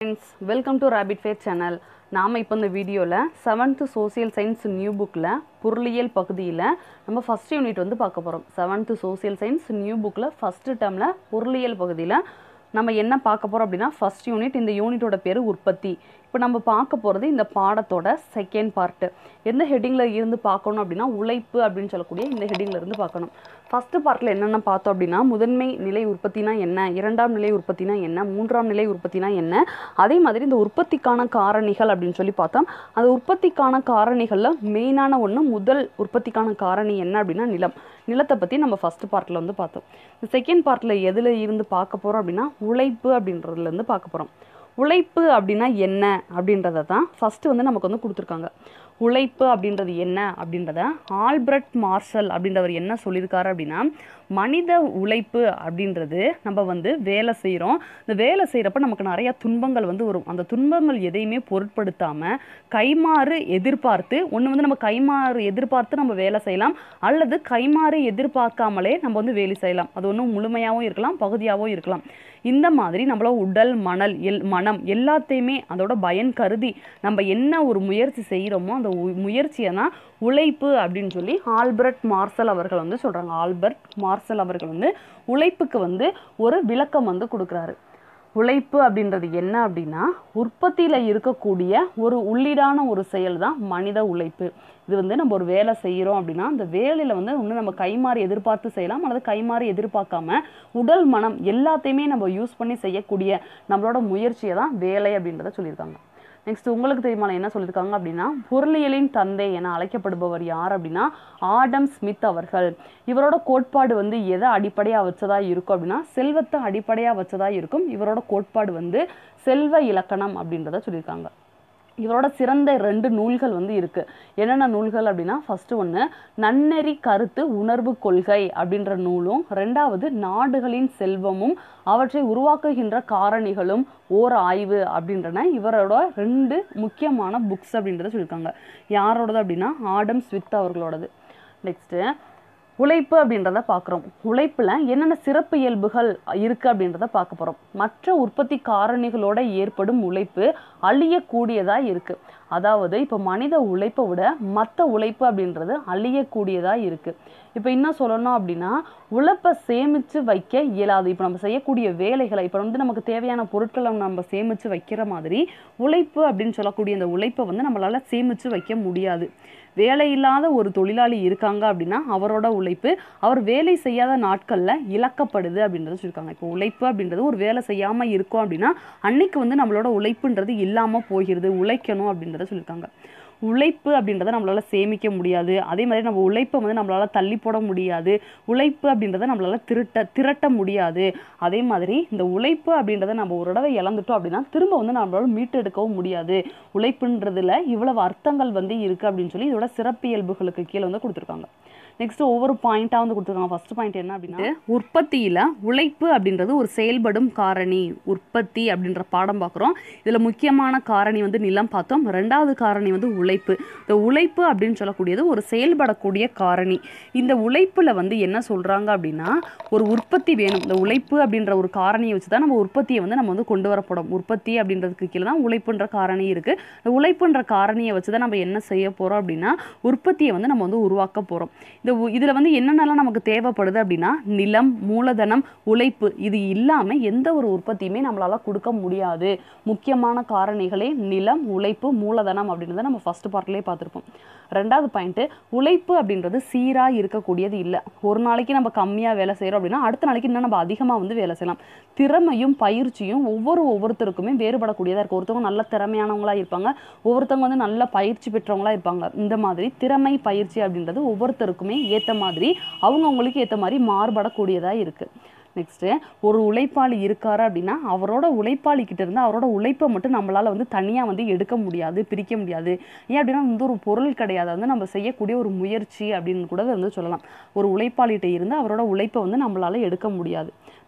friends welcome to rapid fair channel நாம் இப்போ இந்த வீடியோவில் செவன்த்து சோசியல் சயின்ஸ் நியூ புக்கில் பொருளியல் பகுதியில் நம்ம ஃபஸ்ட் யூனிட் வந்து பார்க்க போகிறோம் செவன்த்து சோசியல் சயின்ஸ் நியூ புக்கில் ஃபஸ்ட்டு டேர்மில் பொருளியல் பகுதியில் நம்ம என்ன பார்க்க போகிறோம் அப்படின்னா ஃபஸ்ட் யூனிட் இந்த யூனிட்டோட பேர் உற்பத்தி இப்போ நம்ம பார்க்க போகிறது இந்த பாடத்தோட செகண்ட் பார்ட்டு எந்த ஹெட்டிங்கில் இருந்து பார்க்கணும் அப்படின்னா உழைப்பு அப்படின்னு சொல்லக்கூடிய இந்த ஹெட்டிங்கில் இருந்து பார்க்கணும் ஃபஸ்ட்டு பார்ட்டில் என்னென்ன பார்த்தோம் அப்படின்னா முதன்மை நிலை உற்பத்தினா என்ன இரண்டாம் நிலை உற்பத்தினா என்ன மூன்றாம் நிலை உற்பத்தினா என்ன அதே மாதிரி இந்த உற்பத்திக்கான காரணிகள் அப்படின்னு சொல்லி பார்த்தோம் அந்த உற்பத்திக்கான காரணிகளில் மெயினான ஒன்று முதல் உற்பத்திக்கான காரணி என்ன அப்படின்னா நிலம் நிலத்தை பற்றி நம்ம ஃபஸ்ட்டு பார்ட்டில் வந்து பார்த்தோம் இந்த செகண்ட் பார்ட்டில் எதில் இருந்து பார்க்க போகிறோம் அப்படின்னா உழைப்பு அப்படின்றதுலேருந்து பார்க்க போகிறோம் உழைப்பு அப்படின்னா என்ன அப்படின்றத தான் ஃபஸ்ட்டு வந்து நமக்கு வந்து கொடுத்துருக்காங்க உழைப்பு அப்படின்றது என்ன அப்படின்றத ஆல்பர்ட் மார்ஷல் அப்படின்றவர் என்ன சொல்லியிருக்காரு அப்படின்னா மனித உழைப்பு அப்படின்றது நம்ம வந்து வேலை செய்கிறோம் இந்த வேலை செய்கிறப்ப நமக்கு நிறைய துன்பங்கள் வந்து வரும் அந்த துன்பங்கள் எதையுமே பொருட்படுத்தாமல் கைமாறு எதிர்பார்த்து ஒன்று வந்து நம்ம கைமாறு எதிர்பார்த்து நம்ம வேலை செய்யலாம் அல்லது கைமாறு எதிர்பார்க்காமலே நம்ம வந்து வேலை செய்யலாம் அது ஒன்றும் முழுமையாகவும் இருக்கலாம் பகுதியாகவும் இருக்கலாம் இந்த மாதிரி நம்மள உடல் மணல் எல் மனம் எல்லாத்தையுமே அதோட பயன் கருதி நம்ம என்ன ஒரு முயற்சி செய்கிறோமோ அந்த உ- முயற்சியை தான் உழைப்பு அப்படின்னு சொல்லி ஆல்பர்ட் மார்சல் அவர்கள் வந்து சொல்கிறாங்க ஆல்பர்ட் மார்சல் அவர்கள் வந்து உழைப்புக்கு வந்து ஒரு விளக்கம் வந்து கொடுக்குறாரு உழைப்பு அப்படின்றது என்ன அப்படின்னா உற்பத்தியில் இருக்கக்கூடிய ஒரு உள்ளீடான ஒரு செயல் தான் மனித உழைப்பு இது வந்து நம்ம ஒரு வேலை செய்கிறோம் அப்படின்னா அந்த வேலையில் வந்து ஒன்று நம்ம கைமாறி எதிர்பார்த்து செய்யலாம் அல்லது கைமாறி எதிர்பார்க்காம உடல் மனம் எல்லாத்தையுமே நம்ம யூஸ் பண்ணி செய்யக்கூடிய நம்மளோட முயற்சியை தான் வேலை அப்படின்றத சொல்லியிருக்காங்க நெக்ஸ்ட் உங்களுக்கு தெரியுமா என்ன சொல்லியிருக்காங்க அப்படின்னா பொருளியலின் தந்தை என அழைக்கப்படுபவர் யார் அப்படின்னா ஆடம் ஸ்மித் அவர்கள் இவரோட கோட்பாடு வந்து எதை அடிப்படையாக வச்சதா இருக்கும் அப்படின்னா செல்வத்தை அடிப்படையாக வச்சதா இருக்கும் இவரோட கோட்பாடு வந்து செல்வ இலக்கணம் அப்படின்றத சொல்லியிருக்காங்க இவரோட சிறந்த ரெண்டு நூல்கள் வந்து இருக்கு என்னென்ன நூல்கள் அப்படின்னா ஃபர்ஸ்ட் ஒன்று நன்னெறி கருத்து உணர்வு கொள்கை அப்படின்ற நூலும் ரெண்டாவது நாடுகளின் செல்வமும் அவற்றை உருவாக்குகின்ற காரணிகளும் ஓர் ஆய்வு அப்படின்றன இவரோட ரெண்டு முக்கியமான புக்ஸ் அப்படின்றத சொல்லியிருக்காங்க யாரோடது அப்படின்னா ஆடம் ஸ்வித் அவர்களோடது நெக்ஸ்ட்டு உழைப்பு அப்படின்றத பார்க்குறோம் உழைப்பில் என்னென்ன சிறப்பு இயல்புகள் இருக்குது அப்படின்றத பார்க்க போகிறோம் மற்ற உற்பத்தி காரணிகளோட ஏற்படும் உழைப்பு அழியக்கூடியதாக இருக்குது அதாவது இப்போ மனித உழைப்பை விட மற்ற உழைப்பு அப்படின்றது அழியக்கூடியதாக இருக்குது இப்போ இன்னும் சொல்லணும் அப்படின்னா உழைப்பை சேமித்து வைக்க இயலாது இப்போ நம்ம செய்யக்கூடிய வேலைகளை இப்போ வந்து நமக்கு தேவையான பொருட்களை நம்ம சேமித்து வைக்கிற மாதிரி உழைப்பு அப்படின்னு சொல்லக்கூடிய இந்த உழைப்பை வந்து நம்மளால் சேமித்து வைக்க முடியாது வேலை இல்லாத ஒரு தொழிலாளி இருக்காங்க அப்படின்னா அவரோட உழைப்பு அவர் வேலை செய்யாத நாட்களில் இழக்கப்படுது அப்படின்றத சொல்லியிருக்காங்க இப்போ உழைப்பு அப்படின்றது ஒரு வேலை செய்யாமல் இருக்கோம் அப்படின்னா அன்னைக்கு வந்து நம்மளோட உழைப்புன்றது இல்லாமல் போகிறது உழைக்கணும் அப்படின்றத சொல்லியிருக்காங்க உழைப்பு அப்படின்றத நம்மளால சேமிக்க முடியாது அதே மாதிரி நம்ம உழைப்பை வந்து நம்மளால தள்ளி போட முடியாது உழைப்பு அப்படின்றத நம்மளால திருட்ட திரட்ட முடியாது அதே மாதிரி இந்த உழைப்பு அப்படின்றத நம்ம ஒரு தடவை இழந்துட்டோம் அப்படின்னா திரும்ப வந்து நம்மளால மீட்டெடுக்கவும் முடியாது உழைப்புன்றதுல இவ்வளவு அர்த்தங்கள் வந்து இருக்கு அப்படின்னு சொல்லி இதோட சிறப்பியல்புகளுக்கு கீழே வந்து கொடுத்துருக்காங்க நெக்ஸ்ட் ஒவ்வொரு பாயிண்டா வந்து கொடுத்துருக்காங்க ஃபர்ஸ்ட் பாயிண்ட் என்ன அப்படின்னா உற்பத்தியில உழைப்பு அப்படின்றது ஒரு செயல்படும் காரணி உற்பத்தி அப்படின்ற பாடம் பார்க்குறோம் இதுல முக்கியமான காரணி வந்து நிலம் பார்த்தோம் ரெண்டாவது காரணி வந்து உழைப்பு இந்த உழைப்பு அப்படின்னு சொல்லக்கூடியது ஒரு செயல்படக்கூடிய காரணி இந்த உழைப்புல வந்து என்ன சொல்றாங்க அப்படின்னா ஒரு உற்பத்தி வேணும் இந்த உழைப்பு அப்படின்ற ஒரு காரணியை வச்சு தான் நம்ம உற்பத்தியை வந்து நம்ம வந்து கொண்டு வரப்படும் உற்பத்தி அப்படின்றதுக்கு கீழே தான் உழைப்புன்ற காரணி இருக்கு இந்த உழைப்புன்ற காரணியை வச்சு தான் நம்ம என்ன செய்ய போறோம் அப்படின்னா உற்பத்தியை வந்து நம்ம வந்து உருவாக்க போறோம் இந்த உ- இதுல வந்து என்னென்னலாம் நமக்கு தேவைப்படுது அப்படின்னா நிலம் மூலதனம் உழைப்பு இது இல்லாம எந்த ஒரு உற்பத்தியுமே நம்மளால கொடுக்க முடியாது முக்கியமான காரணிகளே நிலம் உழைப்பு மூலதனம் அப்படின்றத நம்ம ஃபர்ஸ்ட் பார்ட்லேயே பார்த்துருப்போம் ரெண்டாவது பாயிண்ட்டு உழைப்பு அப்படின்றது சீரா இருக்கக்கூடியது இல்லை ஒரு நாளைக்கு நம்ம கம்மியா வேலை செய்றோம் அப்படின்னா அடுத்த நாளைக்கு இன்னும் நம்ம அதிகமா வந்து வேலை செய்யலாம் திறமையும் பயிற்சியும் ஒவ்வொரு ஒவ்வொருத்தருக்குமே வேறுபடக்கூடியதா இருக்கும் ஒருத்தவங்க நல்ல திறமையானவங்களா இருப்பாங்க ஒவ்வொருத்தவங்க வந்து நல்ல பயிற்சி பெற்றவங்களா இருப்பாங்க இந்த மாதிரி திறமை பயிற்சி அப்படின்றது ஒவ்வொருத்தருக்குமே ஏத்த மாதிரி அவங்கவுங்களுக்கு ஏத்த மாதிரி மாறுபடக்கூடியதா இருக்கு நெக்ஸ்ட்டு ஒரு உழைப்பாளி இருக்காரு அப்படின்னா அவரோட உழைப்பாளி கிட்ட இருந்து அவரோட உழைப்பை மட்டும் நம்மளால வந்து தனியாக வந்து எடுக்க முடியாது பிரிக்க முடியாது ஏன் அப்படின்னா வந்து ஒரு பொருள் கிடையாது அது வந்து நம்ம செய்யக்கூடிய ஒரு முயற்சி அப்படின்னு கூட வந்து சொல்லலாம் ஒரு உழைப்பாளிகிட்ட இருந்து அவரோட உழைப்பை வந்து நம்மளால எடுக்க முடியாது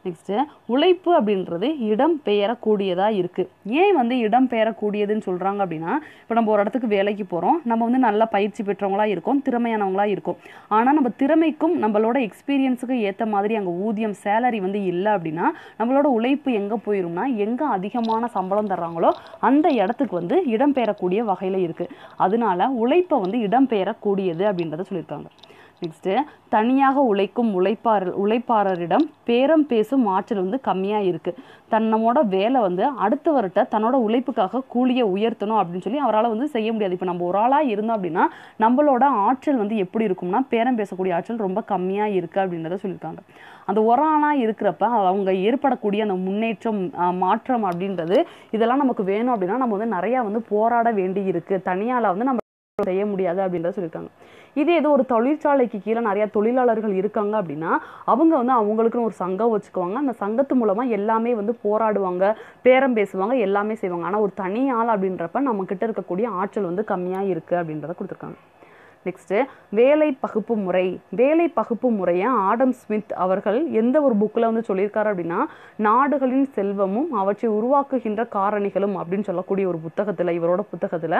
நெக்ஸ்ட்டு உழைப்பு அப்படின்றது இடம் பெயரக்கூடியதாக இருக்குது ஏன் வந்து இடம் பெயரக்கூடியதுன்னு சொல்கிறாங்க அப்படின்னா இப்போ நம்ம ஒரு இடத்துக்கு வேலைக்கு போகிறோம் நம்ம வந்து நல்லா பயிற்சி பெற்றவங்களா இருக்கோம் திறமையானவங்களா இருக்கோம் ஆனால் நம்ம திறமைக்கும் நம்மளோட எக்ஸ்பீரியன்ஸுக்கு ஏற்ற மாதிரி அங்கே ஊதியம் சேலரி வந்து இல்லை அப்படின்னா நம்மளோட உழைப்பு எங்கே போயிரும்னா எங்கே அதிகமான சம்பளம் தர்றாங்களோ அந்த இடத்துக்கு வந்து இடம் பெயரக்கூடிய வகையில் இருக்குது அதனால உழைப்பை வந்து இடம் பெயரக்கூடியது அப்படின்றத சொல்லியிருக்காங்க நெக்ஸ்ட்டு தனியாக உழைக்கும் உழைப்பாளர் உழைப்பாளரிடம் பேரம் பேசும் ஆற்றல் வந்து கம்மியாக இருக்குது தன்னமோட வேலை வந்து அடுத்தவர்கிட்ட தன்னோட உழைப்புக்காக கூலியை உயர்த்தணும் அப்படின்னு சொல்லி அவரால் வந்து செய்ய முடியாது இப்போ நம்ம ஒரு ஆளாக இருந்தோம் அப்படின்னா நம்மளோட ஆற்றல் வந்து எப்படி இருக்கும்னா பேரம் பேசக்கூடிய ஆற்றல் ரொம்ப கம்மியாக இருக்குது அப்படின்றத சொல்லியிருக்காங்க அந்த ஒரு ஆளாக இருக்கிறப்ப அவங்க ஏற்படக்கூடிய அந்த முன்னேற்றம் ஆஹ், மாற்றம் அப்படின்றது இதெல்லாம் நமக்கு வேணும் அப்படின்னா நம்ம வந்து நிறையா வந்து போராட வேண்டி இருக்குது தனியால் வந்து நம்ம செய்ய முடியாது அப்படின்றத சொல்லியிருக்காங்க இதே ஏதோ ஒரு தொழிற்சாலைக்கு கீழே நிறைய தொழிலாளர்கள் இருக்காங்க அப்படின்னா அவங்க வந்து அவங்களுக்குன்னு ஒரு சங்கம் வச்சுக்குவாங்க அந்த சங்கத்து மூலமாக எல்லாமே வந்து போராடுவாங்க பேரம் பேசுவாங்க எல்லாமே செய்வாங்க ஆனால் ஒரு தனி ஆள் அப்படின்றப்ப நம்ம கிட்ட இருக்கக்கூடிய ஆற்றல் வந்து கம்மியாக இருக்குது அப்படின்றத கொடுத்துருக்காங்க நெக்ஸ்ட்டு வேலை பகுப்பு முறை வேலை பகுப்பு முறையை ஆடம் ஸ்மித் அவர்கள் எந்த ஒரு புக்கில் வந்து சொல்லியிருக்காரு அப்படின்னா நாடுகளின் செல்வமும் அவற்றை உருவாக்குகின்ற காரணிகளும் அப்படின்னு சொல்லக்கூடிய ஒரு புத்தகத்தில் இவரோட புத்தகத்தில்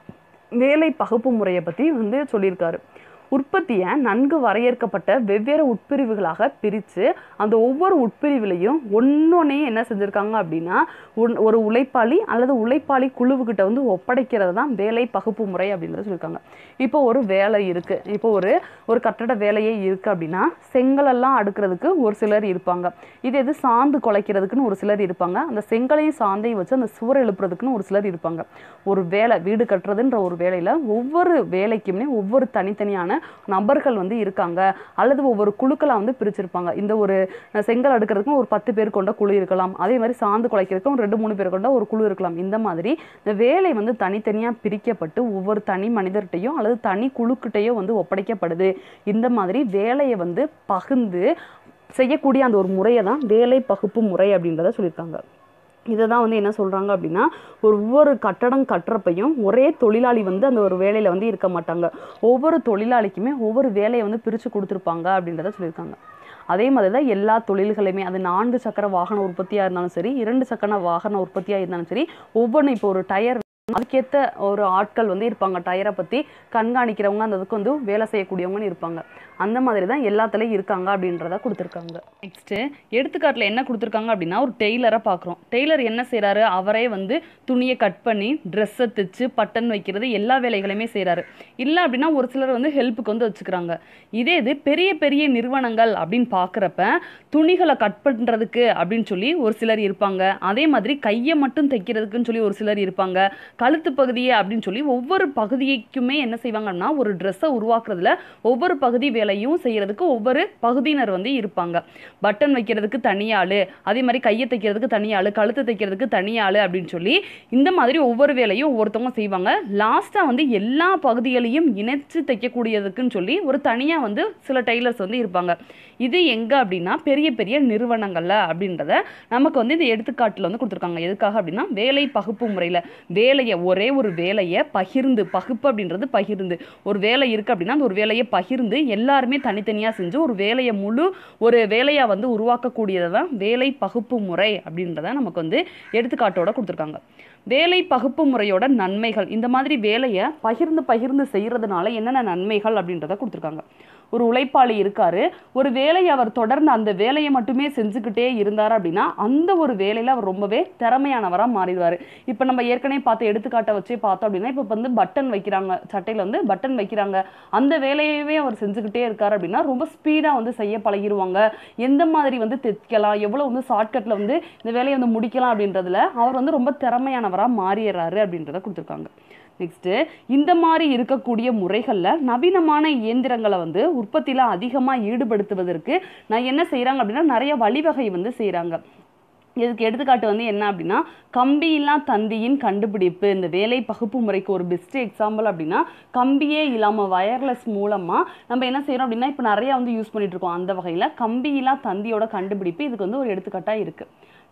வேலை பகுப்பு முறையை பற்றி வந்து சொல்லியிருக்காரு உற்பத்தியை நன்கு வரையறுக்கப்பட்ட வெவ்வேறு உட்பிரிவுகளாக பிரித்து அந்த ஒவ்வொரு உட்பிரிவுலையும் ஒன்னொன்னையும் என்ன செஞ்சுருக்காங்க அப்படின்னா ஒன்- ஒரு உழைப்பாளி அல்லது உழைப்பாளி குழுவுக்கிட்ட வந்து ஒப்படைக்கிறது தான் வேலை பகுப்பு முறை அப்படின்றத சொல்லியிருக்காங்க இப்போ ஒரு வேலை இருக்குது இப்போ ஒரு ஒரு கட்டட வேலையே இருக்குது அப்படின்னா செங்கலெல்லாம் அடுக்கிறதுக்கு ஒரு சிலர் இருப்பாங்க இது எது சாந்து குலைக்கிறதுக்குன்னு ஒரு சிலர் இருப்பாங்க அந்த செங்கலையும் சாந்தையும் வச்சு அந்த சுவர் எழுப்புறதுக்குன்னு ஒரு சிலர் இருப்பாங்க ஒரு வேலை வீடு கட்டுறதுன்ற ஒரு வேலையில் ஒவ்வொரு வேலைக்குமே ஒவ்வொரு தனித்தனியான நபர்கள் வந்து இருக்காங்க அல்லது ஒவ்வொரு குழுக்களை வந்து பிரிச்சிருப்பாங்க இந்த ஒரு அஹ், செங்கல் அடுக்கிறதுக்கும் ஒரு பத்து பேர் கொண்ட குழு இருக்கலாம் அதே மாதிரி சாந்து குலைக்கிறதுக்கும் ரெண்டு மூணு பேர் கொண்ட ஒரு குழு இருக்கலாம் இந்த மாதிரி இந்த வேலை வந்து தனித்தனியாக பிரிக்கப்பட்டு ஒவ்வொரு தனி மனிதர்கிட்டையோ அல்லது தனி குழுக்கிட்டையோ வந்து ஒப்படைக்கப்படுது இந்த மாதிரி வேலையை வந்து பகிர்ந்து செய்யக்கூடிய அந்த ஒரு முறையை தான் வேலை பகுப்பு முறை அப்படின்றத சொல்லியிருக்காங்க இதை தான் வந்து என்ன சொல்கிறாங்க அப்படின்னா ஒரு ஒவ்வொரு கட்டடம் கட்டுறப்பையும் ஒரே தொழிலாளி வந்து அந்த ஒரு வேலையில் வந்து இருக்க மாட்டாங்க ஒவ்வொரு தொழிலாளிக்குமே ஒவ்வொரு வேலையை வந்து பிரித்து கொடுத்துருப்பாங்க அப்படின்றத சொல்லியிருக்காங்க அதே மாதிரி தான் எல்லா தொழில்களையுமே அது நான்கு சக்கர வாகன உற்பத்தியாக இருந்தாலும் சரி இரண்டு சக்கர வாகன உற்பத்தியாக இருந்தாலும் சரி ஒவ்வொன்றும் இப்போ ஒரு டயர் அதுக்கேற்ற ஒரு ஆட்கள் வந்து இருப்பாங்க டயரை பற்றி கண்காணிக்கிறவங்க அந்த இதுக்கு வந்து வேலை செய்யக்கூடியவங்கன்னு இருப்பாங்க அந்த மாதிரி தான் எல்லாத்துலேயும் இருக்காங்க அப்படின்றத கொடுத்துருக்காங்க நெக்ஸ்ட்டு எடுத்துக்காட்டில் என்ன கொடுத்துருக்காங்க அப்படின்னா ஒரு டெய்லரை பார்க்குறோம் டெய்லர் என்ன செய்கிறாரு அவரே வந்து துணியை கட் பண்ணி ட்ரெஸ்ஸை தைச்சு பட்டன் வைக்கிறது எல்லா வேலைகளையுமே செய்கிறாரு இல்லை அப்படின்னா ஒரு சிலர் வந்து ஹெல்ப்புக்கு வந்து வச்சுக்கிறாங்க இதே இது பெரிய பெரிய நிறுவனங்கள் அப்படின்னு பார்க்குறப்ப துணிகளை கட் பண்ணுறதுக்கு அப்படின்னு சொல்லி ஒரு சிலர் இருப்பாங்க அதே மாதிரி கையை மட்டும் தைக்கிறதுக்குன்னு சொல்லி ஒரு சிலர் இருப்பாங்க கழுத்து பகுதியை அப்படின்னு சொல்லி ஒவ்வொரு பகுதிக்குமே என்ன செய்வாங்கன்னா ஒரு ட்ரெஸ்ஸை உருவாக்குறதுல ஒவ்வொரு பகுதி வேலையும் செய்யறதுக்கு ஒவ்வொரு பகுதியினர் வந்து இருப்பாங்க பட்டன் வைக்கிறதுக்கு தனி ஆளு அதே மாதிரி கையை தைக்கிறதுக்கு தனி ஆளு கழுத்து தைக்கிறதுக்கு தனி ஆளு அப்படின்னு சொல்லி இந்த மாதிரி ஒவ்வொரு வேலையும் ஒவ்வொருத்தவங்க செய்வாங்க லாஸ்ட்டாக வந்து எல்லா பகுதிகளையும் இணைச்சு தைக்கக்கூடியதுக்குன்னு சொல்லி ஒரு தனியாக வந்து சில டெய்லர்ஸ் வந்து இருப்பாங்க இது எங்கே அப்படின்னா பெரிய பெரிய நிறுவனங்கள்ல அப்படின்றத நமக்கு வந்து இந்த எடுத்துக்காட்டில் வந்து கொடுத்துருக்காங்க எதுக்காக அப்படின்னா வேலை பகுப்பு முறையில் வேலையை ஒரே ஒரு வேலையை பகிர்ந்து பகுப்பு அப்படின்றது பகிர்ந்து ஒரு வேலை இருக்குது அப்படின்னா அந்த ஒரு வேலையை பகிர்ந்து எல்லாருமே தனித்தனியாக செஞ்சு ஒரு வேலையை முழு ஒரு வேலையாக வந்து உருவாக்கக்கூடியது தான் வேலை பகுப்பு முறை அப்படின்றத நமக்கு வந்து எடுத்துக்காட்டோட கொடுத்துருக்காங்க வேலை பகுப்பு முறையோட நன்மைகள் இந்த மாதிரி வேலையை பகிர்ந்து பகிர்ந்து செய்கிறதுனால என்னென்ன நன்மைகள் அப்படின்றத கொடுத்துருக்காங்க ஒரு உழைப்பாளி இருக்காரு ஒரு வேலையை அவர் தொடர்ந்து அந்த வேலையை மட்டுமே செஞ்சுக்கிட்டே இருந்தார் அப்படின்னா அந்த ஒரு வேலையில் அவர் ரொம்பவே திறமையானவராக மாறிடுவார் இப்போ நம்ம ஏற்கனவே பார்த்த எடுத்துக்காட்டை வச்சே பார்த்தோம் அப்படின்னா இப்போ வந்து பட்டன் வைக்கிறாங்க சட்டையில் வந்து பட்டன் வைக்கிறாங்க அந்த வேலையவே அவர் செஞ்சுக்கிட்டே இருக்கார் அப்படின்னா ரொம்ப ஸ்பீடாக வந்து செய்ய பழகிடுவாங்க எந்த மாதிரி வந்து தைக்கலாம் எவ்வளோ வந்து ஷார்ட்கட்டில் வந்து இந்த வேலையை வந்து முடிக்கலாம் அப்படின்றதுல அவர் வந்து ரொம்ப திறமையானவராக மாறிடுறாரு அப்படின்றத கொடுத்துருக்காங்க நெக்ஸ்ட்டு இந்த மாதிரி இருக்கக்கூடிய முறைகளில் நவீனமான இயந்திரங்களை வந்து உற்பத்தியில் அதிகமாக ஈடுபடுத்துவதற்கு நான் என்ன செய்கிறாங்க அப்படின்னா நிறைய வழிவகை வந்து செய்கிறாங்க இதுக்கு எடுத்துக்காட்டு வந்து என்ன அப்படின்னா கம்பியில்லா தந்தியின் கண்டுபிடிப்பு இந்த வேலை பகுப்பு முறைக்கு ஒரு பெஸ்ட் எக்ஸாம்பிள் அப்படின்னா கம்பியே இல்லாமல் வயர்லெஸ் மூலமாக நம்ம என்ன செய்கிறோம் அப்படின்னா இப்போ நிறைய வந்து யூஸ் பண்ணிட்டு இருக்கோம் அந்த வகையில் கம்பியில்லா தந்தியோட கண்டுபிடிப்பு இதுக்கு வந்து ஒரு எடுத்துக்காட்டாக இருக்குது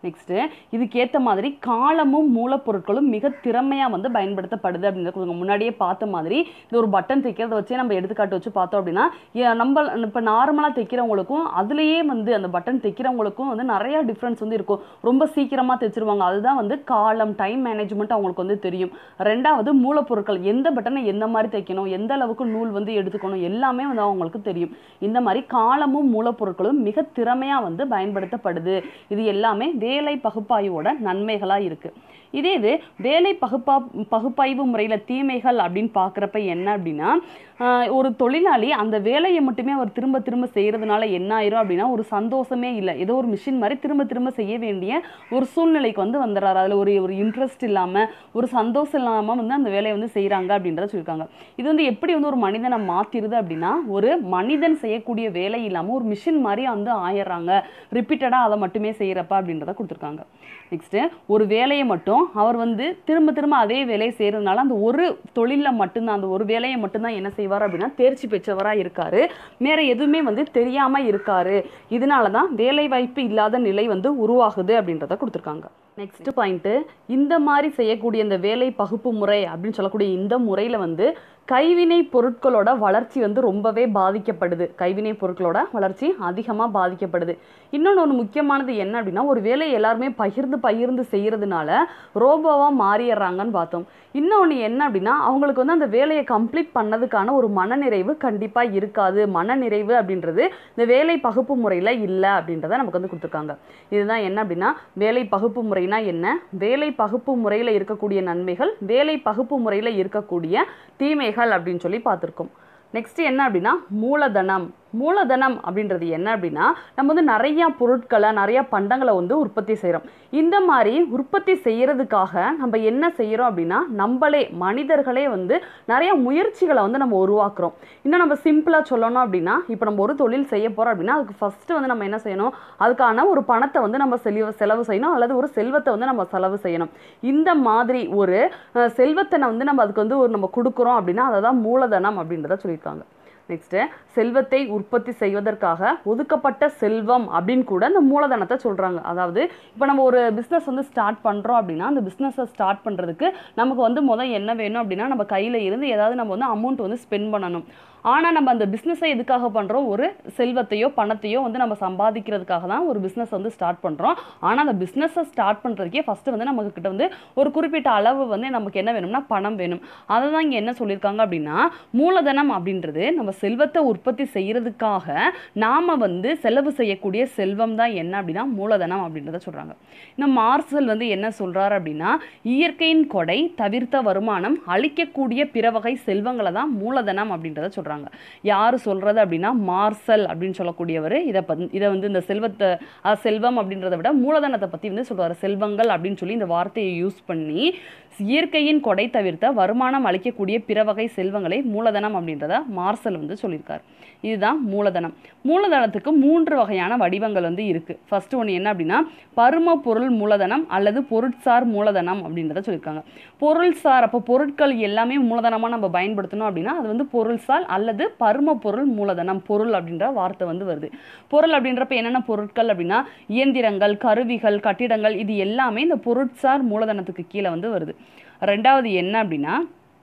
நெக்ஸ்ட்டு இதுக்கேற்ற மாதிரி காலமும் மூலப்பொருட்களும் மிக திறமையாக வந்து பயன்படுத்தப்படுது அப்படின்றத கொடுங்க முன்னாடியே பார்த்த மாதிரி இந்த ஒரு பட்டன் தைக்கிறத வச்சே நம்ம எடுத்துக்காட்டு வச்சு பார்த்தோம் அப்படின்னா ஏ- நம்ம இப்போ நார்மலாக தைக்கிறவங்களுக்கும் அதுலேயே வந்து அந்த பட்டன் தைக்கிறவங்களுக்கும் வந்து நிறைய டிஃப்ரென்ஸ் வந்து இருக்கும் ரொம்ப சீக்கிரமாக தைச்சிருவாங்க அதுதான் வந்து காலம் டைம் மேனேஜ்மெண்ட் அவங்களுக்கு வந்து தெரியும் ரெண்டாவது மூலப்பொருட்கள் எந்த பட்டனை எந்த மாதிரி தைக்கணும் எந்த அளவுக்கு நூல் வந்து எடுத்துக்கணும் எல்லாமே வந்து அவங்களுக்கு தெரியும் இந்த மாதிரி காலமும் மூலப்பொருட்களும் மிக திறமையாக வந்து பயன்படுத்தப்படுது இது எல்லாமே வேலை பகுப்பாய்வோட நன்மைகளாக இருக்குது இதே இது வேலை பகுப்பா பகுப்பாய்வு முறையில் தீமைகள் அப்படின்னு பார்க்குறப்ப என்ன அப்படின்னா ஆஹ் ஒரு தொழிலாளி அந்த வேலையை மட்டுமே அவர் திரும்ப திரும்ப செய்கிறதுனால என்ன ஆயிரும் அப்படின்னா ஒரு சந்தோஷமே இல்லை ஏதோ ஒரு மிஷின் மாதிரி திரும்ப திரும்ப செய்ய வேண்டிய ஒரு சூழ்நிலைக்கு வந்து வந்துடுறாரு அதில் ஒரு ஒரு இன்ட்ரெஸ்ட் இல்லாமல் ஒரு சந்தோஷம் இல்லாமல் வந்து அந்த வேலையை வந்து செய்கிறாங்க அப்படின்றத சொல்லியிருக்காங்க இது வந்து எப்படி வந்து ஒரு மனிதனை மாற்றிடுது அப்படின்னா ஒரு மனிதன் செய்யக்கூடிய வேலை இல்லாமல் ஒரு மிஷின் மாதிரி வந்து ஆயிடுறாங்க ரிப்பீட்டடாக அதை மட்டுமே செய்கிறப்ப அப்படின்றத கொடுத்துருக்காங்க நெக்ஸ்ட்டு ஒரு வேலையை மட்டும் அவர் வந்து திரும்ப திரும்ப அதே வேலையை செய்கிறதுனால அந்த ஒரு தொழிலில் மட்டும்தான் அந்த ஒரு வேலையை மட்டும்தான் என்ன செய்வார் அப்படின்னா தேர்ச்சி பெற்றவராக இருக்காரு வேற எதுவுமே வந்து தெரியாமல் இருக்காரு இதனால தான் வேலை வாய்ப்பு இல்லாத நிலை வந்து உருவாகுது அப்படின்றத கொடுத்துருக்காங்க நெக்ஸ்ட் பாயிண்ட்டு இந்த மாதிரி செய்யக்கூடிய இந்த வேலை பகுப்பு முறை அப்படின்னு சொல்லக்கூடிய இந்த முறையில் வந்து கைவினை பொருட்களோட வளர்ச்சி வந்து ரொம்பவே பாதிக்கப்படுது கைவினை பொருட்களோட வளர்ச்சி அதிகமாக பாதிக்கப்படுது இன்னொன்று ஒன்று முக்கியமானது என்ன அப்படின்னா ஒரு வேலையை எல்லாருமே பகிர்ந்து பகிர்ந்து செய்கிறதுனால ரோபோவாக மாறிடுறாங்கன்னு பார்த்தோம் இன்னொன்று என்ன அப்படின்னா அவங்களுக்கு வந்து அந்த வேலையை கம்ப்ளீட் பண்ணதுக்கான ஒரு மனநிறைவு கண்டிப்பாக இருக்காது மனநிறைவு அப்படின்றது இந்த வேலை பகுப்பு முறையில் இல்லை அப்படின்றத நமக்கு வந்து கொடுத்துருக்காங்க இதுதான் என்ன அப்படின்னா வேலை பகுப்பு முறைனா என்ன வேலை பகுப்பு முறையில் இருக்கக்கூடிய நன்மைகள் வேலை பகுப்பு முறையில் இருக்கக்கூடிய தீமைகள் அப்படின்னு சொல்லி பார்த்துருக்கோம் நெக்ஸ்ட் என்ன அப்படின்னா மூலதனம் மூலதனம் அப்படின்றது என்ன அப்படின்னா நம்ம வந்து நிறையா பொருட்களை நிறையா பண்டங்களை வந்து உற்பத்தி செய்கிறோம் இந்த மாதிரி உற்பத்தி செய்கிறதுக்காக நம்ம என்ன செய்கிறோம் அப்படின்னா நம்மளே மனிதர்களே வந்து நிறைய முயற்சிகளை வந்து நம்ம உருவாக்குறோம் இன்னும் நம்ம சிம்பிளாக சொல்லணும் அப்படின்னா இப்போ நம்ம ஒரு தொழில் செய்ய போகிறோம் அப்படின்னா அதுக்கு ஃபஸ்ட்டு வந்து நம்ம என்ன செய்யணும் அதுக்கான ஒரு பணத்தை வந்து நம்ம செலவு செலவு செய்யணும் அல்லது ஒரு செல்வத்தை வந்து நம்ம செலவு செய்யணும் இந்த மாதிரி ஒரு அஹ், செல்வத்தை வந்து நம்ம அதுக்கு வந்து ஒரு நம்ம கொடுக்குறோம் அப்படின்னா அதை தான் மூலதனம் அப்படின்றத சொல்லியிருக்காங்க நெக்ஸ்ட்டு செல்வத்தை உற்பத்தி செய்வதற்காக ஒதுக்கப்பட்ட செல்வம் அப்படின்னு கூட இந்த மூலதனத்தை சொல்கிறாங்க அதாவது இப்போ நம்ம ஒரு பிஸ்னஸ் வந்து ஸ்டார்ட் பண்ணுறோம் அப்படின்னா அந்த பிஸ்னஸை ஸ்டார்ட் பண்ணுறதுக்கு நமக்கு வந்து முதல் என்ன வேணும் அப்படின்னா நம்ம கையில் இருந்து ஏதாவது நம்ம வந்து அமௌண்ட் வந்து ஸ்பெண்ட் பண்ணணும் ஆனால் நம்ம அந்த பிஸ்னஸை எதுக்காக பண்ணுறோம் ஒரு செல்வத்தையோ பணத்தையோ வந்து நம்ம சம்பாதிக்கிறதுக்காக தான் ஒரு பிஸ்னஸ் வந்து ஸ்டார்ட் பண்ணுறோம் ஆனால் அந்த பிஸ்னஸை ஸ்டார்ட் பண்ணுறதுக்கே ஃபஸ்ட்டு வந்து நமக்கு கிட்ட வந்து ஒரு குறிப்பிட்ட அளவு வந்து நமக்கு என்ன வேணும்னா பணம் வேணும் அதை தான் இங்கே என்ன சொல்லியிருக்காங்க அப்படின்னா மூலதனம் அப்படின்றது நம்ம செல்வத்தை உற்பத்தி செய்கிறதுக்காக நாம் வந்து செலவு செய்யக்கூடிய செல்வம் தான் என்ன அப்படின்னா மூலதனம் அப்படின்றத சொல்கிறாங்க இன்னும் மார்சல் வந்து என்ன சொல்கிறாரு அப்படின்னா இயற்கையின் கொடை தவிர்த்த வருமானம் அளிக்கக்கூடிய பிற வகை செல்வங்களை தான் மூலதனம் அப்படின்றத சொல்கிறாங்க யார் சொல்கிறது அப்படின்னா மார்சல் அப்படின்னு சொல்லக்கூடியவர் இதை பத் இதை வந்து இந்த செல்வத்தை அஹ், செல்வம் அப்படின்றத விட மூலதனத்தை பற்றி வந்து சொல்கிறாரு செல்வங்கள் அப்படின்னு சொல்லி இந்த வார்த்தையை யூஸ் பண்ணி இயற்கையின் கொடை தவிர்த்த வருமானம் அளிக்கக்கூடிய பிற வகை செல்வங்களை மூலதனம் அப்படின்றத மார்சல் வந்து சொல்லியிருக்கார் இதுதான் மூலதனம் மூலதனத்துக்கு மூன்று வகையான வடிவங்கள் வந்து இருக்குது ஃபர்ஸ்ட் ஒன்று என்ன அப்படின்னா பரும பொருள் மூலதனம் அல்லது பொருட்சார் மூலதனம் அப்படின்றத சொல்லியிருக்காங்க பொருள்சார் அப்போ பொருட்கள் எல்லாமே மூலதனமாக நம்ம பயன்படுத்தணும் அப்படின்னா அது வந்து பொருள்சார் அல்லது பரும பொருள் மூலதனம் பொருள் அப்படின்ற வார்த்தை வந்து வருது பொருள் அப்படின்றப்ப என்னென்ன பொருட்கள் அப்படின்னா இயந்திரங்கள் கருவிகள் கட்டிடங்கள் இது எல்லாமே இந்த பொருட்சார் மூலதனத்துக்கு கீழே வந்து வருது ரெண்டாவது என்ன அப்படின்னா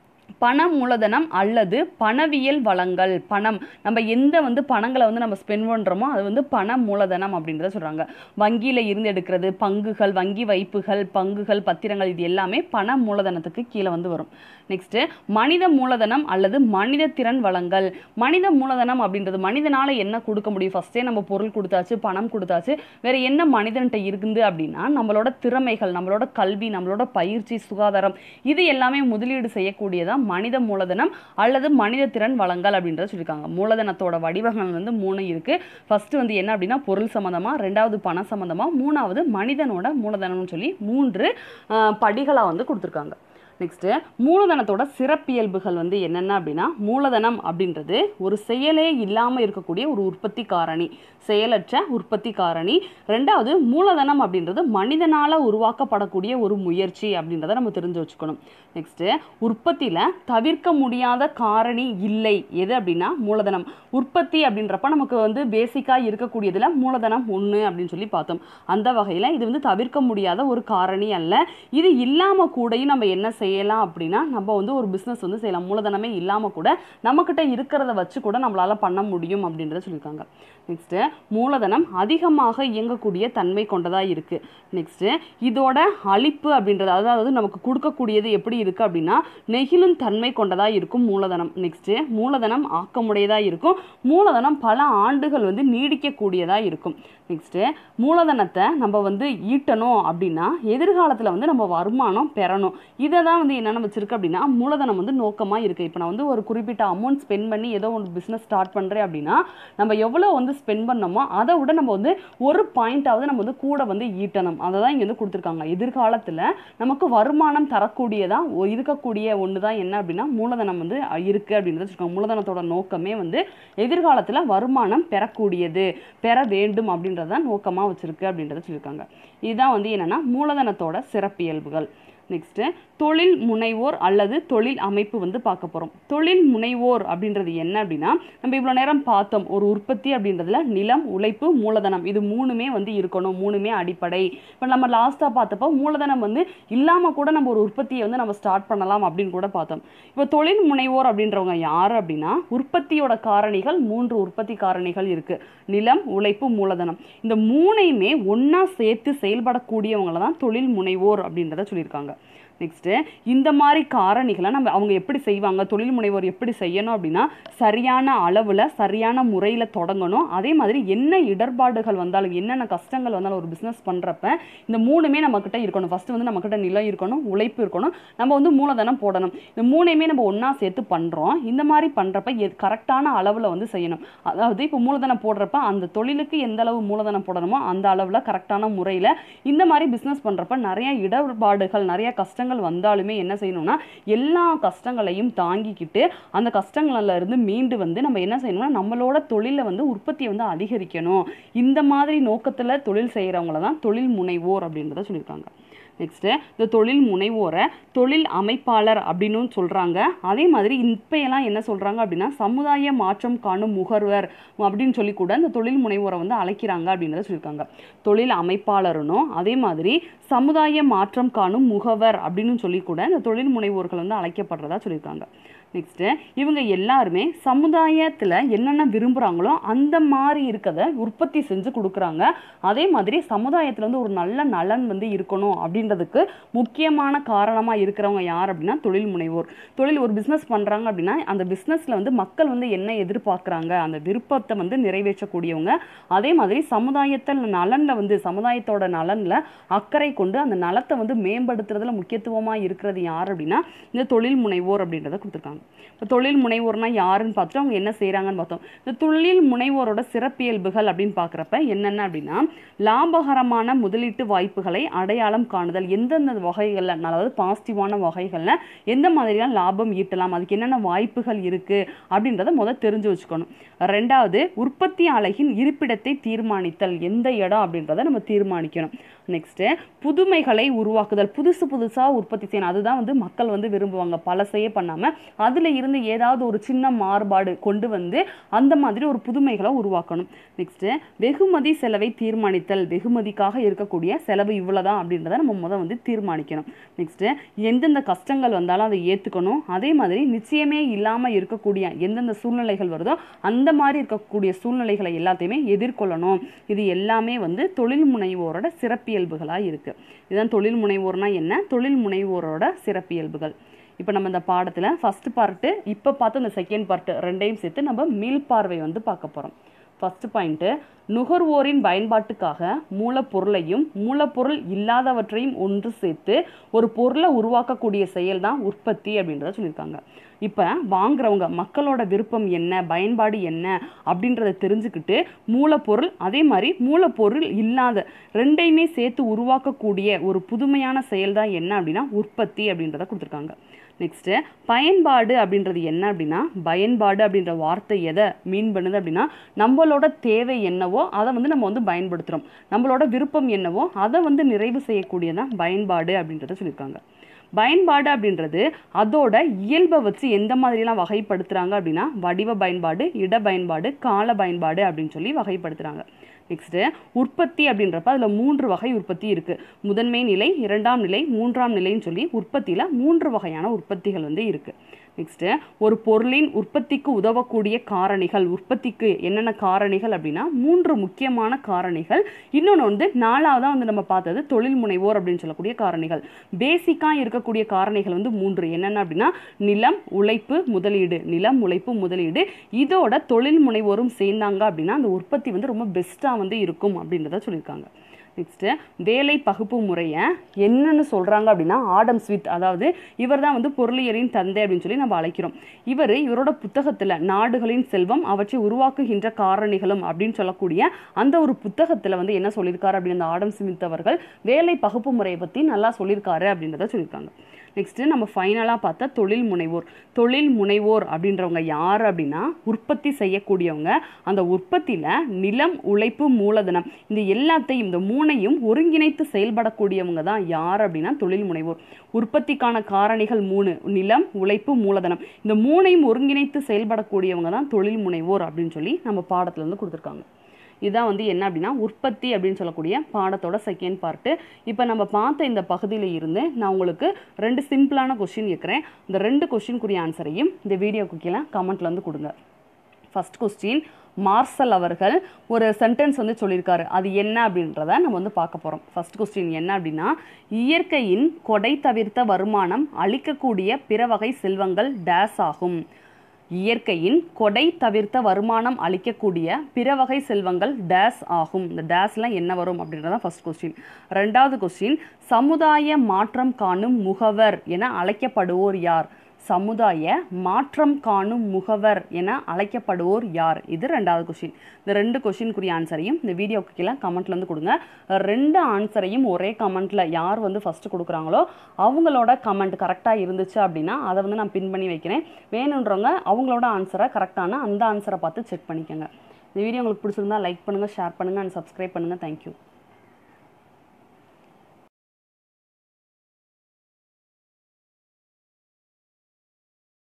பண மூலதனம் அல்லது பணவியல் வளங்கள் பணம் நம்ம எந்த வந்து பணங்களை வந்து நம்ம ஸ்பெண்ட் பண்ணுறோமோ அது வந்து பண மூலதனம் அப்படின்றத சொல்கிறாங்க வங்கியில் இருந்து எடுக்கிறது பங்குகள் வங்கி வைப்புகள் பங்குகள் பத்திரங்கள் இது எல்லாமே பண மூலதனத்துக்கு கீழே வந்து வரும் நெக்ஸ்ட்டு மனித மூலதனம் அல்லது மனித திறன் வளங்கள் மனித மூலதனம் அப்படின்றது மனிதனால் என்ன கொடுக்க முடியும் ஃபஸ்ட்டே நம்ம பொருள் கொடுத்தாச்சு பணம் கொடுத்தாச்சு வேற என்ன மனிதன்கிட்ட இருக்குது அப்படின்னா நம்மளோட திறமைகள் நம்மளோட கல்வி நம்மளோட பயிற்சி சுகாதாரம் இது எல்லாமே முதலீடு செய்யக்கூடியதான் மனித மூலதனம் அல்லது மனித திறன் வளங்கள் அப்படின்றத சொல்லியிருக்காங்க மூலதனத்தோட வடிவங்கள் வந்து மூணு இருக்கு ஃபர்ஸ்ட் வந்து என்ன அப்படின்னா பொருள் சம்மந்தமா ரெண்டாவது பணம் சம்மந்தமா மூணாவது மனிதனோட மூலதனம்னு சொல்லி மூன்று படிகளாக வந்து கொடுத்துருக்காங்க நெக்ஸ்ட்டு மூலதனத்தோட சிறப்பியல்புகள் வந்து என்னென்ன அப்படின்னா மூலதனம் அப்படின்றது ஒரு செயலே இல்லாமல் இருக்கக்கூடிய ஒரு உற்பத்தி காரணி செயலற்ற உற்பத்தி காரணி ரெண்டாவது மூலதனம் அப்படின்றது மனிதனால் உருவாக்கப்படக்கூடிய ஒரு முயற்சி அப்படின்றத நம்ம தெரிஞ்சு வச்சுக்கணும் நெக்ஸ்ட்டு உற்பத்தியில் தவிர்க்க முடியாத காரணி இல்லை எது அப்படின்னா மூலதனம் உற்பத்தி அப்படின்றப்ப நமக்கு வந்து பேசிக்காக இருக்கக்கூடியதில் மூலதனம் ஒன்று அப்படின்னு சொல்லி பார்த்தோம் அந்த வகையில் இது வந்து தவிர்க்க முடியாத ஒரு காரணி அல்ல இது இல்லாமல் கூடயும் நம்ம என்ன செய்யலாம் அப்படின்னா நம்ம வந்து ஒரு பிஸ்னஸ் வந்து செய்யலாம் மூலதனமே இல்லாமல் கூட நம்மக்கிட்ட இருக்கிறத வச்சு கூட நம்மளால் பண்ண முடியும் அப்படின்றத சொல்லியிருக்காங்க நெக்ஸ்ட்டு மூலதனம் அதிகமாக இயங்கக்கூடிய தன்மை கொண்டதாக இருக்குது நெக்ஸ்ட்டு இதோட அழிப்பு அப்படின்றது அதாவது நமக்கு கொடுக்கக்கூடியது எப்படி இருக்குது அப்படின்னா நெகிழும் தன்மை கொண்டதாக இருக்கும் மூலதனம் நெக்ஸ்ட்டு மூலதனம் ஆக்கமுடையதாக இருக்கும் மூலதனம் பல ஆண்டுகள் வந்து நீடிக்கக்கூடியதாக இருக்கும் நெக்ஸ்ட்டு மூலதனத்தை நம்ம வந்து ஈட்டணும் அப்படின்னா எதிர்காலத்தில் வந்து நம்ம வருமானம் பெறணும் இதை தான் வந்து என்னென்ன வச்சுருக்கு அப்படின்னா மூலதனம் வந்து நோக்கமாக இருக்குது இப்போ நான் வந்து ஒரு குறிப்பிட்ட அமௌண்ட் ஸ்பெண்ட் பண்ணி ஏதோ ஒரு பிஸ்னஸ் ஸ்டார்ட் பண்ணுறேன் அப்படின்னா நம்ம எவ்வளோ வந்து ஸ்பெண்ட் பண்ணோமோ அதை விட நம்ம வந்து ஒரு பாயிண்டாவது நம்ம வந்து கூட வந்து ஈட்டணும் அதை தான் இங்கே வந்து கொடுத்துருக்காங்க எதிர்காலத்தில் நமக்கு வருமானம் தரக்கூடியதாக இருக்கக்கூடிய ஒன்று தான் என்ன அப்படின்னா மூலதனம் வந்து இருக்குது அப்படின்றத வச்சுருக்காங்க மூலதனத்தோட நோக்கமே வந்து எதிர்காலத்தில் வருமானம் பெறக்கூடியது பெற வேண்டும் அப்படின்றத நோக்கமாக வச்சுருக்கு அப்படின்றத சொல்லியிருக்காங்க இதுதான் வந்து என்னென்னா மூலதனத்தோட சிறப்பியல்புகள் நெக்ஸ்ட்டு தொழில் முனைவோர் அல்லது தொழில் அமைப்பு வந்து பார்க்க போகிறோம் தொழில் முனைவோர் அப்படின்றது என்ன அப்படின்னா நம்ம இவ்வளோ நேரம் பார்த்தோம் ஒரு உற்பத்தி அப்படின்றதுல நிலம் உழைப்பு மூலதனம் இது மூணுமே வந்து இருக்கணும் மூணுமே அடிப்படை இப்போ நம்ம லாஸ்ட்டாக பார்த்தப்போ மூலதனம் வந்து இல்லாமல் கூட நம்ம ஒரு உற்பத்தியை வந்து நம்ம ஸ்டார்ட் பண்ணலாம் அப்படின்னு கூட பார்த்தோம் இப்போ தொழில் முனைவோர் அப்படின்றவங்க யார் அப்படின்னா உற்பத்தியோட காரணிகள் மூன்று உற்பத்தி காரணிகள் இருக்குது நிலம் உழைப்பு மூலதனம் இந்த மூணையுமே ஒன்றா சேர்த்து செயல்படக்கூடியவங்கள தான் தொழில் முனைவோர் அப்படின்றத சொல்லியிருக்காங்க நெக்ஸ்ட்டு இந்த மாதிரி காரணிகளை நம்ம அவங்க எப்படி செய்வாங்க தொழில் முனைவோர் எப்படி செய்யணும் அப்படின்னா சரியான அளவில் சரியான முறையில் தொடங்கணும் அதே மாதிரி என்ன இடர்பாடுகள் வந்தாலும் என்னென்ன கஷ்டங்கள் வந்தாலும் ஒரு பிஸ்னஸ் பண்ணுறப்ப இந்த மூணுமே நம்மக்கிட்ட இருக்கணும் ஃபஸ்ட்டு வந்து நம்மக்கிட்ட நிலம் இருக்கணும் உழைப்பு இருக்கணும் நம்ம வந்து மூலதனம் போடணும் இந்த மூணையுமே நம்ம ஒன்றா சேர்த்து பண்ணுறோம் இந்த மாதிரி பண்ணுறப்ப எ கரெக்டான அளவில் வந்து செய்யணும் அதாவது இப்போ மூலதனம் போடுறப்ப அந்த தொழிலுக்கு எந்த அளவு மூலதனம் போடணுமோ அந்த அளவில் கரெக்டான முறையில் இந்த மாதிரி பிஸ்னஸ் பண்ணுறப்ப நிறைய இடர்பாடுகள் நிறைய கஷ்டங்கள் வந்தாலுமே என்ன செய்யணும்னா எல்லா கஷ்டங்களையும் தாங்கிக்கிட்டு அந்த கஷ்டங்கள்ல இருந்து மீண்டு வந்து நம்ம என்ன செய்யணும்னா நம்மளோட தொழிலை வந்து உற்பத்தியை வந்து அதிகரிக்கணும் இந்த மாதிரி நோக்கத்தில் தொழில் செய்கிறவங்கள தான் தொழில் முனைவோர் அப்படின்றத சொல்லியிருக்காங்க நெக்ஸ்ட்டு இந்த தொழில் முனைவோரை தொழில் அமைப்பாளர் அப்படின்னு சொல்கிறாங்க அதே மாதிரி இப்போயெல்லாம் என்ன சொல்கிறாங்க அப்படின்னா சமுதாய மாற்றம் காணும் முகர்வர் அப்படின்னு சொல்லி கூட இந்த தொழில் முனைவோரை வந்து அழைக்கிறாங்க அப்படின்றத சொல்லியிருக்காங்க தொழில் அமைப்பாளருனும் அதே மாதிரி சமுதாய மாற்றம் காணும் முகவர் அப்படின்னு சொல்லி கூட இந்த தொழில் முனைவோர்கள் வந்து அழைக்கப்படுறதா சொல்லியிருக்காங்க நெக்ஸ்ட்டு இவங்க எல்லாருமே சமுதாயத்தில் என்னென்ன விரும்புகிறாங்களோ அந்த மாதிரி இருக்கதை உற்பத்தி செஞ்சு கொடுக்குறாங்க அதே மாதிரி சமுதாயத்தில் வந்து ஒரு நல்ல நலன் வந்து இருக்கணும் அப்படின்றதுக்கு முக்கியமான காரணமாக இருக்கிறவங்க யார் அப்படின்னா தொழில் முனைவோர் தொழில் ஒரு பிஸ்னஸ் பண்ணுறாங்க அப்படின்னா அந்த பிஸ்னஸில் வந்து மக்கள் வந்து என்ன எதிர்பார்க்குறாங்க அந்த விருப்பத்தை வந்து நிறைவேற்றக்கூடியவங்க அதே மாதிரி சமுதாயத்தில் நலனில் வந்து சமுதாயத்தோட நலனில் அக்கறை கொண்டு அந்த நலத்தை வந்து மேம்படுத்துறதுல முக்கியத்துவமாக இருக்கிறது யார் அப்படின்னா இந்த தொழில் முனைவோர் அப்படின்றத கொடுத்துருக்காங்க இப்போ தொழில் முனைவோர்னா யாருன்னு பார்த்துட்டு அவங்க என்ன செய்கிறாங்கன்னு பார்த்தோம் இந்த தொழில் முனைவோரோட சிறப்பியல்புகள் அப்படின்னு பார்க்குறப்ப என்னென்ன அப்படின்னா லாபகரமான முதலீட்டு வாய்ப்புகளை அடையாளம் காணுதல் எந்தெந்த வகைகளில் அதாவது பாசிட்டிவான வகைகளில் எந்த மாதிரியான லாபம் ஈட்டலாம் அதுக்கு என்னென்ன வாய்ப்புகள் இருக்குது அப்படின்றத முதல் தெரிஞ்சு வச்சுக்கணும் ரெண்டாவது உற்பத்தி அலகின் இருப்பிடத்தை தீர்மானித்தல் எந்த இடம் அப்படின்றத நம்ம தீர்மானிக்கணும் நெக்ஸ்ட்டு புதுமைகளை உருவாக்குதல் புதுசு புதுசாக உற்பத்தி செய்யணும் அதுதான் வந்து மக்கள் வந்து விரும்புவாங்க பழசையே பண்ணாமல் அதில் இருந்து ஏதாவது ஒரு சின்ன மாறுபாடு கொண்டு வந்து அந்த மாதிரி ஒரு புதுமைகளை உருவாக்கணும் நெக்ஸ்ட்டு வெகுமதி செலவை தீர்மானித்தல் வெகுமதிக்காக இருக்கக்கூடிய செலவு இவ்வளோதான் அப்படின்றத நம்ம முதல் வந்து தீர்மானிக்கணும் நெக்ஸ்ட்டு எந்தெந்த கஷ்டங்கள் வந்தாலும் அதை ஏற்றுக்கணும் அதே மாதிரி நிச்சயமே இல்லாமல் இருக்கக்கூடிய எந்தெந்த சூழ்நிலைகள் வருதோ அந்த மாதிரி இருக்கக்கூடிய சூழ்நிலைகளை எல்லாத்தையுமே எதிர்கொள்ளணும் இது எல்லாமே வந்து தொழில் முனைவோரோட சிறப்பியல்புகளாக இருக்குது இதுதான் தொழில் முனைவோர்னா என்ன தொழில் முனைவோரோட சிறப்பியல்புகள் இப்போ நம்ம இந்த பாடத்தில் ஃபஸ்ட்டு பார்ட்டு இப்போ பார்த்து இந்த செகண்ட் பார்ட்டு ரெண்டையும் சேர்த்து நம்ம மீள்பார்வை வந்து பார்க்க போகிறோம் ஃபஸ்ட்டு பாயிண்ட்டு நுகர்வோரின் பயன்பாட்டுக்காக மூலப்பொருளையும் மூலப்பொருள் இல்லாதவற்றையும் ஒன்று சேர்த்து ஒரு பொருளை உருவாக்கக்கூடிய செயல் தான் உற்பத்தி அப்படின்றத சொல்லியிருக்காங்க இப்போ வாங்குறவங்க மக்களோட விருப்பம் என்ன பயன்பாடு என்ன அப்படின்றத தெரிஞ்சுக்கிட்டு மூலப்பொருள் அதே மாதிரி மூலப்பொருள் இல்லாத ரெண்டையுமே சேர்த்து உருவாக்கக்கூடிய ஒரு புதுமையான செயல் தான் என்ன அப்படின்னா உற்பத்தி அப்படின்றத கொடுத்துருக்காங்க நெக்ஸ்ட்டு பயன்பாடு அப்படின்றது என்ன அப்படின்னா பயன்பாடு அப்படின்ற வார்த்தை எதை மீன் பண்ணுது அப்படின்னா நம்மளோட தேவை என்னவோ அதை வந்து நம்ம வந்து பயன்படுத்துகிறோம் நம்மளோட விருப்பம் என்னவோ அதை வந்து நிறைவு செய்யக்கூடியதான் பயன்பாடு அப்படின்றத சொல்லியிருக்காங்க பயன்பாடு அப்படின்றது அதோட இயல்பை வச்சு எந்த மாதிரிலாம் வகைப்படுத்துகிறாங்க அப்படின்னா வடிவ பயன்பாடு இட பயன்பாடு கால பயன்பாடு அப்படின்னு சொல்லி வகைப்படுத்துகிறாங்க நெக்ஸ்ட்டு உற்பத்தி அப்படின்றப்ப அதில் மூன்று வகை உற்பத்தி இருக்குது முதன்மை நிலை இரண்டாம் நிலை மூன்றாம் நிலைன்னு சொல்லி உற்பத்தியில் மூன்று வகையான உற்பத்திகள் வந்து இருக்குது நெக்ஸ்ட்டு ஒரு பொருளின் உற்பத்திக்கு உதவக்கூடிய காரணிகள் உற்பத்திக்கு என்னென்ன காரணிகள் அப்படின்னா மூன்று முக்கியமான காரணிகள் இன்னொன்று வந்து நாலாவதாக வந்து நம்ம பார்த்தது தொழில் முனைவோர் அப்படின்னு சொல்லக்கூடிய காரணிகள் பேசிக்காக இருக்கக்கூடிய காரணிகள் வந்து மூன்று என்னென்ன அப்படின்னா நிலம் உழைப்பு முதலீடு நிலம் உழைப்பு முதலீடு இதோட தொழில் முனைவோரும் சேர்ந்தாங்க அப்படின்னா அந்த உற்பத்தி வந்து ரொம்ப பெஸ்ட்டாக வந்து இருக்கும் அப்படின்றத சொல்லியிருக்காங்க நெக்ஸ்ட்டு வேலை பகுப்பு முறையை என்னன்னு சொல்கிறாங்க அப்படின்னா ஆடம் ஸ்மித் அதாவது இவர் தான் வந்து பொருளியலின் தந்தை அப்படின்னு சொல்லி நம்ம அழைக்கிறோம் இவர் இவரோட புத்தகத்தில் நாடுகளின் செல்வம் அவற்றை உருவாக்குகின்ற காரணிகளும் அப்படின்னு சொல்லக்கூடிய அந்த ஒரு புத்தகத்தில் வந்து என்ன சொல்லியிருக்காரு அப்படின்னு அந்த ஆடம் ஸ்மித் அவர்கள் வேலை பகுப்பு முறையை பற்றி நல்லா சொல்லியிருக்காரு அப்படின்றத சொல்லியிருக்காங்க நெக்ஸ்ட்டு நம்ம ஃபைனலாக பார்த்தா தொழில் முனைவோர் தொழில் முனைவோர் அப்படின்றவங்க யார் அப்படின்னா உற்பத்தி செய்யக்கூடியவங்க அந்த உற்பத்தியில் நிலம் உழைப்பு மூலதனம் இந்த எல்லாத்தையும் இந்த மூணையும் ஒருங்கிணைத்து செயல்படக்கூடியவங்க தான் யார் அப்படின்னா தொழில் முனைவோர் உற்பத்திக்கான காரணிகள் மூணு நிலம் உழைப்பு மூலதனம் இந்த மூணையும் ஒருங்கிணைத்து செயல்படக்கூடியவங்க தான் தொழில் முனைவோர் அப்படின்னு சொல்லி நம்ம பாடத்துல இருந்து கொடுத்துருக்காங்க இதுதான் வந்து என்ன அப்படின்னா உற்பத்தி அப்படின்னு சொல்லக்கூடிய பாடத்தோட செகண்ட் பார்ட்டு இப்போ நம்ம பார்த்த இந்த பகுதியில் இருந்து நான் உங்களுக்கு ரெண்டு சிம்பிளான கொஷின் கேட்குறேன் இந்த ரெண்டு கொஷினுக்குரிய ஆன்சரையும் இந்த வீடியோக்கு கீழே கமெண்ட்ல வந்து கொடுங்க ஃபர்ஸ்ட் கொஸ்டின் மார்சல் அவர்கள் ஒரு சென்டென்ஸ் வந்து சொல்லியிருக்காரு அது என்ன அப்படின்றத நம்ம வந்து பார்க்க போகிறோம் ஃபர்ஸ்ட் கொஸ்டின் என்ன அப்படின்னா இயற்கையின் கொடை தவிர்த்த வருமானம் அளிக்கக்கூடிய பிற வகை செல்வங்கள் டேஸ் ஆகும் இயற்கையின் கொடை தவிர்த்த வருமானம் அளிக்கக்கூடிய பிற வகை செல்வங்கள் டேஸ் ஆகும் இந்த டேஸ்லாம் என்ன வரும் அப்படின்றதான் ஃபர்ஸ்ட் கொஸ்டின் ரெண்டாவது கொஸ்டின் சமுதாய மாற்றம் காணும் முகவர் என அழைக்கப்படுவோர் யார் சமுதாய மாற்றம் காணும் முகவர் என அழைக்கப்படுவோர் யார் இது ரெண்டாவது கொஷின் இந்த ரெண்டு கொஷினுக்குரிய ஆன்சரையும் இந்த வீடியோக்கு கீழே கமெண்ட்ல வந்து கொடுங்க ரெண்டு ஆன்சரையும் ஒரே கமெண்ட்ல யார் வந்து ஃபர்ஸ்ட் கொடுக்குறாங்களோ அவங்களோட கமெண்ட் கரெக்டாக இருந்துச்சு அப்படின்னா அதை வந்து நான் பின் பண்ணி வைக்கிறேன் வேணுன்றவங்க அவங்களோட ஆன்சரை கரெக்டான அந்த ஆன்சரை பார்த்து செக் பண்ணிக்கோங்க இந்த வீடியோ உங்களுக்கு பிடிச்சிருந்தா லைக் பண்ணுங்கள் ஷேர் பண்ணுங்கள் அண்ட் சப்ஸ்கிரைப் பண்ணுங்கள் தேங்க்யூ